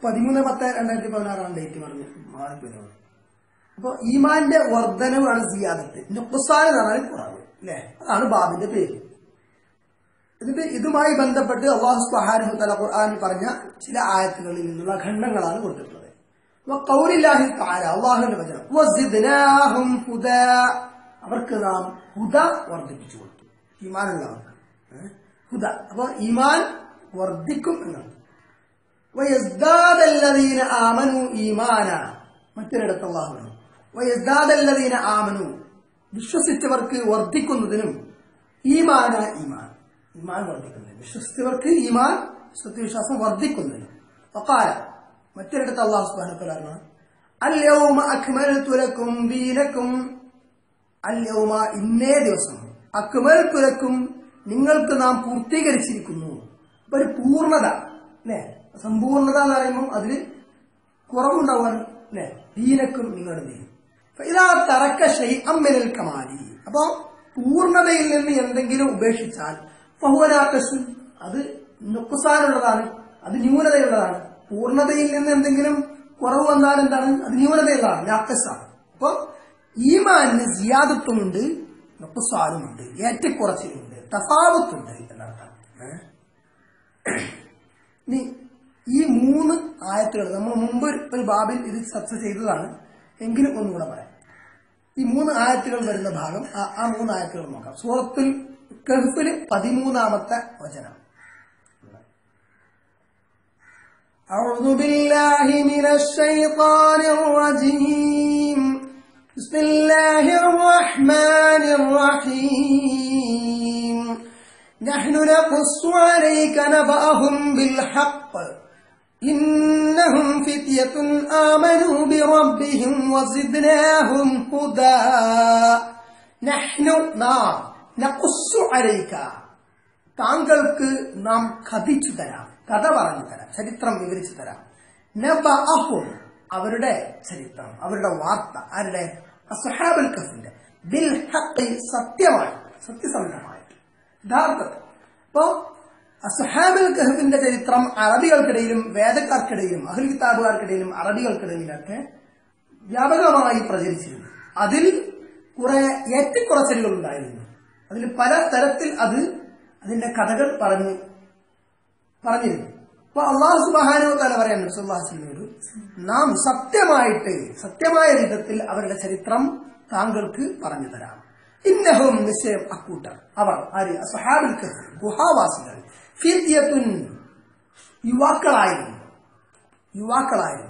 പതിമൂന്ന് പത്ത് രണ്ടായിരത്തി പതിനാറാണ് ഡേറ്റ് പറഞ്ഞു മാറിപ്പോയത് അപ്പൊ ഈമാന്റെ വർധനവാണ് സിയാദത്ത് നുക്കുസാൻ എന്ന് പറഞ്ഞാൽ കുറവ് അല്ലെ അതാണ് ബാബിന്റെ പേര് എന്നിട്ട് ഇതുമായി ബന്ധപ്പെട്ട് അള്ളാഹു സുബ്ഹാനഹു തആല ഖുർആനിൽ പറഞ്ഞ ചില ആയത്തുകളിൽ നിന്നുള്ള ഖണ്ഡങ്ങളാണ് കൊടുത്തിട്ടുള്ളത് വഖൗലില്ലാഹി തആല അള്ളാഹുവിന്റെ വചനം വസിദ്നാഹും ഹുദാ അവർക്ക് നാം ഹുദ വർദ്ധിപ്പിച്ചു കൊടുത്തു ഈമാനുള്ളവർക്ക് ഏ? ഹുദ അപ്പൊ ഈമാൻ വർദ്ധിക്കും എന്നാണ് ويزداد الذين آمنوا إيمانا മറ്റൊരിടത്ത് അള്ളാഹു പറഞ്ഞു ويزداد الذين آمنوا വിശ്വസിച്ചവർക്ക് വർദ്ധിക്കുന്നതിനും ഈമാന ഈമാൻ ഈമാൻ വർദ്ധിക്കുന്നതിനും വിശ്വസിച്ചവർക്ക് ഈമാൻ സത്യവിശ്വാസം വർദ്ധിക്കുന്നതിനും വക്കാല മറ്റൊരിടത്ത് അള്ളാഹു സുബ്ഹാനഹു വതആല പറഞ്ഞു അല്യൗമ അക്മൽതു ലക്കും ദീനക്കും അല്യൗമ ഇന്നേ ദിവസം അക്മൽതു ലക്കും നിങ്ങൾക്ക് നാം പൂർത്തീകരിച്ചിരിക്കുന്നു അപ്പൊ ഒരു പൂർണ്ണത അല്ലെ സമ്പൂർണത എന്ന് പറയുമ്പോൾ അതിൽ കുറവുണ്ടാവാൻ അല്ലെ ദീനക്കും നിങ്ങളുടെ ദീനും അപ്പൊ ഇതാ തറക്ക ഷൈ അമ്മിനൽ കമാലി അപ്പൊ പൂർണ്ണതയിൽ നിന്ന് എന്തെങ്കിലും ഉപേക്ഷിച്ചാൽ ഫഹുവനാക്കസ് അത് നുക്കുസാനുള്ളതാണ് അത് ന്യൂനതയുള്ളതാണ് പൂർണ്ണതയിൽ നിന്ന് എന്തെങ്കിലും കുറവ് വന്നാൽ എന്താണ് അത് ന്യൂനതയുള്ളതാണ് നാക്കസാണ് അപ്പൊ ഈമാനിന് സിയാദത്വമുണ്ട് നുക്കുസാനുമുണ്ട് ഏറ്റക്കുറച്ചിലുണ്ട് തഫാവത്തുണ്ട് എന്നർത്ഥം ഏഹ് ഇനി ഈ മൂന്ന് ആയത്തുകൾ നമ്മൾ മുമ്പ് ഒരു ബാബിൽ ഇത് ചർച്ച ചെയ്തതാണ് എങ്കിലും ഒന്നുകൂടെ പറയാം ഈ മൂന്ന് ആയത്തുകൾ വരുന്ന ഭാഗം ആ- ആ മൂന്ന് ആയത്തുകൾ നോക്കാം സൂറത്തുൽ കഹ്ഫില് പതിമൂന്നാമത്തെ വചനം أعوذ بالله من الشيطان الرجيم بسم الله الرحمن الرحيم نحن نقص عليك نبأهم بالحق إنهم فتية آمنوا بربهم وزدناهم هدى نحن نعم نقص عليك താങ്കൾക്ക് നാം കഥിച്ചു തരാം കഥ പറഞ്ഞു തരാം ചരിത്രം വിവരിച്ചു തരാം നബഅഹും അവരുടെ ചരിത്രം അവരുടെ വാർത്ത ആരുടെ അസ്ഹാബുൽ കഫിന്റെ ബിൽ ഹഖ് സത്യമായിട്ട് സത്യസന്ധമായിട്ട് യഥാർത്ഥത്തിൽ അപ്പോ അസ്ഹാബുൽ കഹഫിന്റെ ചരിത്രം അറബികൾക്കിടയിലും വേദക്കാർക്കിടയിലും അഹുൽ കിതാബുകാർക്കിടയിലും അറബികൾക്കിടയിലൊക്കെ വ്യാപകമായി പ്രചരിച്ചിരുന്നു അതിൽ കുറെ ഏറ്റക്കുറച്ചിലുകൾ ഉണ്ടായിരുന്നു അതിൽ പല തരത്തിൽ അത് അതിന്റെ കഥകൾ പറഞ്ഞു പറഞ്ഞിരുന്നു അപ്പൊ അള്ളാഹു സുബാനോ തല പറയാൻ സുല്ലാസിനോട് നാം സത്യമായിട്ട് സത്യമായ വിധത്തിൽ അവരുടെ ചരിത്രം താങ്കൾക്ക് പറഞ്ഞു തരാം ഇന്നഹും നിശ്ചയം അക്കൂട്ടർ അവർ ആര് അസ്ഹാബുൽ കഹ്ഫ് ഗുഹാവാസികൾ ഫിത്യത്തുൻ യുവാക്കളായിരുന്നു യുവാക്കളായിരുന്നു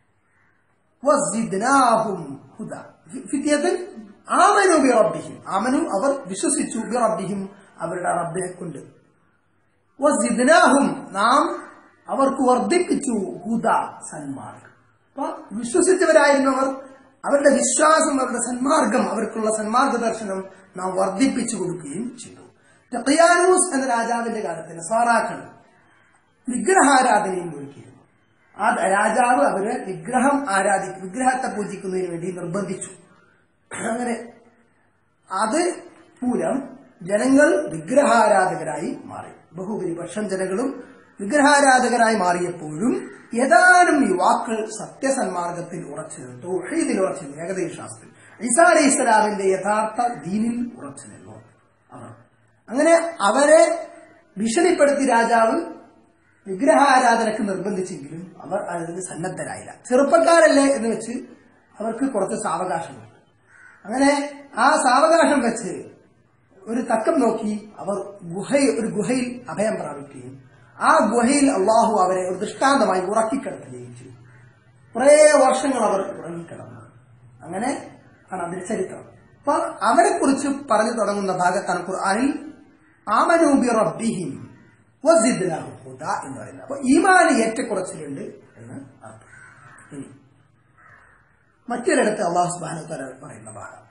വസിദ്നാഹും ഹുദ ഫിത്യത്തുൻ ആമനു ബി റബ്ബിഹിം ആമനു അവർ വിശ്വസിച്ചു ബി റബ്ബിഹിം അവരുടെ റബ്ബിനെ കൊണ്ട് വസിദ്നാഹും നാം അവർക്ക് വർദ്ധിപ്പിച്ചു ഹുദ സന്മാർഗം അപ്പൊ വിശ്വസിച്ചവരായിരുന്നവർ അവരുടെ വിശ്വാസം അവരുടെ സന്മാർഗം അവർക്കുള്ള സന്മാർഗ ദർശനം നാം വർദ്ധിപ്പിച്ചു കൊടുക്കുകയും ചെയ്തു ടെക്കിയാനൂസ് എന്ന രാജാവിന്റെ കാലത്ത് നസാറാക്കൾ വിഗ്രഹാരാധനയും ഒരുക്കിയിരുന്നു ആ രാജാവ് അവരെ വിഗ്രഹം ആരാധി വിഗ്രഹത്തെ പൂജിക്കുന്നതിന് വേണ്ടി നിർബന്ധിച്ചു അങ്ങനെ അത് മൂലം ജനങ്ങൾ വിഗ്രഹാരാധകരായി മാറി ബഹുഭൂരിപക്ഷം ജനങ്ങളും വിഗ്രഹാരാധകരായി മാറിയപ്പോഴും ഏതാനും യുവാക്കൾ സത്യസന്മാർഗത്തിൽ ഉറച്ചു നിന്നു തൗഹീദിൽ ഉറച്ചു നിന്നു ഏകദേശ ശാസ്ത്രത്തിൽ ഈസാ അലൈഹി ഇസ്ലാമിന്റെ യഥാർത്ഥ ദീനിൽ ഉറച്ചു നിന്നു അവർ അങ്ങനെ അവരെ ഭീഷണിപ്പെടുത്തി രാജാവ് വിഗ്രഹാരാധനക്ക് നിർബന്ധിച്ചെങ്കിലും അവർ അതിന് സന്നദ്ധരായില്ല ചെറുപ്പക്കാരല്ലേ എന്ന് വെച്ച് അവർക്ക് കുറച്ച് സാവകാശമുണ്ട് അങ്ങനെ ആ സാവകാശം വെച്ച് ഒരു തക്കം നോക്കി അവർ ഗുഹയിൽ ഒരു ഗുഹയിൽ അഭയം പ്രാപിക്കുകയും ആ ഗുഹയിൽ അള്ളാഹു അവരെ ഒരു ദൃഷ്ടാന്തമായി ഉറക്കിക്കിടക്കുകയും ചെയ്തു കുറേ വർഷങ്ങൾ അവർ ഉറങ്ങിക്കിടന്നു അങ്ങനെ ആണ് അതിന്റെ ചരിത്രം അപ്പൊ അവരെ കുറിച്ച് പറഞ്ഞു തുടങ്ങുന്ന ഭാഗത്താണ് ഖുർആനിൽ ആമനൂബി റബ്ബിഹിം വസിദ്നാഹും ഹുദ എന്ന് പറയുന്നത് അപ്പൊ ഈമാന് ഏറ്റക്കുറച്ചിലുണ്ട് എന്ന് അർത്ഥം ഇനി മറ്റൊരിടത്ത് അള്ളാഹു സുബാന പറയുന്ന ഭാഗം